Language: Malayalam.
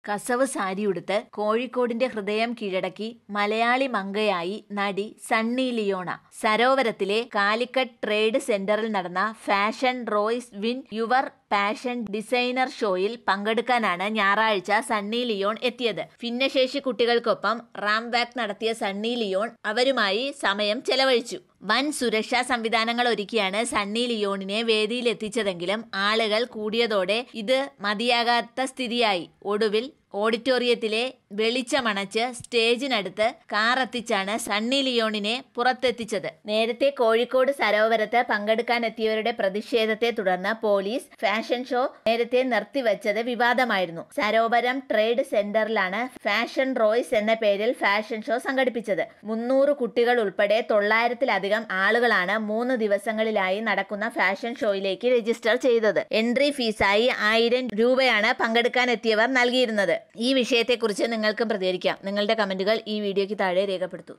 കസവ് സാരിയുടുത്ത് കോഴിക്കോടിന്റെ ഹൃദയം കീഴടക്കി മലയാളി മങ്കയായി നടി സണ്ണി ലിയോണ സരോവരത്തിലെ കാലിക്കറ്റ് ട്രേഡ് സെന്ററിൽ നടന്ന fashion Royce win your passion designer ഷോയിൽ പങ്കെടുക്കാനാണ് ഞായറാഴ്ച സണ്ണി ലിയോൺ എത്തിയത് ഭിന്നശേഷി കുട്ടികൾക്കൊപ്പം റാം വാക്ക് നടത്തിയ സണ്ണി ലിയോൺ അവരുമായി സമയം ചെലവഴിച്ചു വൻ സുരക്ഷാ സംവിധാനങ്ങൾ ഒരുക്കിയാണ് സണ്ണി ലിയോണിനെ വേദിയിൽ എത്തിച്ചതെങ്കിലും ആളുകൾ കൂടിയതോടെ ഇത് മതിയാകാത്ത സ്ഥിതിയായി ഒടുവിൽ ഓഡിറ്റോറിയത്തിലെ വെളിച്ചമണച്ച് സ്റ്റേജിനടുത്ത് കാർ എത്തിച്ചാണ് സണ്ണി ലിയോണിനെ പുറത്തെത്തിച്ചത് നേരത്തെ കോഴിക്കോട് സരോവരത്ത് പങ്കെടുക്കാനെത്തിയവരുടെ പ്രതിഷേധത്തെ തുടർന്ന് പോലീസ് ഫാഷൻ ഷോ നേരത്തെ നിർത്തിവച്ചത് വിവാദമായിരുന്നു സരോവരം ട്രേഡ് സെന്ററിലാണ് ഫാഷൻ റോയ്സ് എന്ന പേരിൽ ഫാഷൻ ഷോ സംഘടിപ്പിച്ചത് മുന്നൂറ് കുട്ടികൾ ഉൾപ്പെടെ തൊള്ളായിരത്തിലധികം ആളുകളാണ് മൂന്ന് ദിവസങ്ങളിലായി നടക്കുന്ന ഫാഷൻ ഷോയിലേക്ക് രജിസ്റ്റർ ചെയ്തത് എൻട്രി ഫീസായി ആയിരം രൂപയാണ് പങ്കെടുക്കാനെത്തിയവർ നൽകിയിരുന്നത് ഈ വിഷയത്തെക്കുറിച്ച് നിങ്ങൾക്കും പ്രതികരിക്കാം നിങ്ങളുടെ കമന്റുകൾ ഈ വീഡിയോയ്ക്ക് താഴെ രേഖപ്പെടുത്തൂ